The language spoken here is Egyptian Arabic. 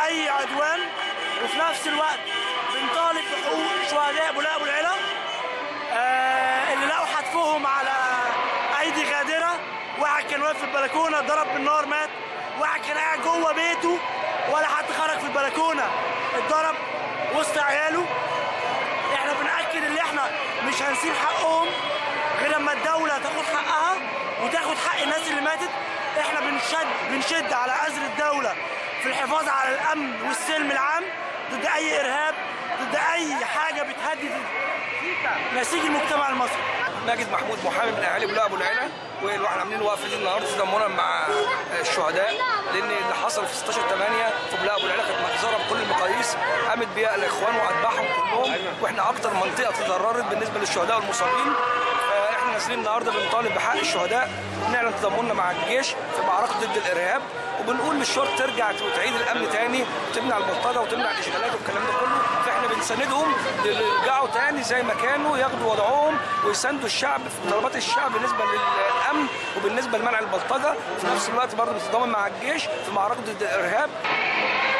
اي عدوان وفي نفس الوقت بنطالب بحقوق شهداء بولاق ابو العلا آه اللي لقوا حتفهم على ايدي غادره واحد كان واقف في البلكونه ضرب بالنار مات واحد كان قاعد جوه بيته ولا حد خرج في البلكونه اتضرب وسط عياله احنا بنأكد ان احنا مش هنسيب حقهم غير لما الدولة تاخد حقها وتاخد حق الناس اللي ماتت احنا بنشد بنشد على أزر الدولة في الحفاظ على الأمن والسلم العام ضد أي إرهاب ضد أي حاجة بتهدد نسيج المجتمع المصري ماجد محمود محامي من اهالي بولاق ابو العلا واحنا عاملين وقفه دي النهارده تضامنا مع الشهداء لان اللي حصل في 16 8 في بولاق ابو العلا كانت مجزره بكل المقاييس قامت بيها الاخوان واتباعهم كلهم واحنا اكتر منطقه تضررت بالنسبه للشهداء والمصابين فاحنا نازلين النهارده بنطالب بحق الشهداء ونعلن تضامننا مع الجيش في معركه ضد الارهاب وبنقول للشرطه ترجع وتعيد الامن تاني وتمنع البلطجه وتمنع الاشغالات والكلام ده كله فاحنا بنساندهم يرجعوا تاني زي ما كانوا ياخدوا وضعهم ويساندوا الشعب في طلبات الشعب بالنسبه للامن وبالنسبه لمنع البلطجه في نفس الوقت برضه بنتضامن مع الجيش في معركه ضد الارهاب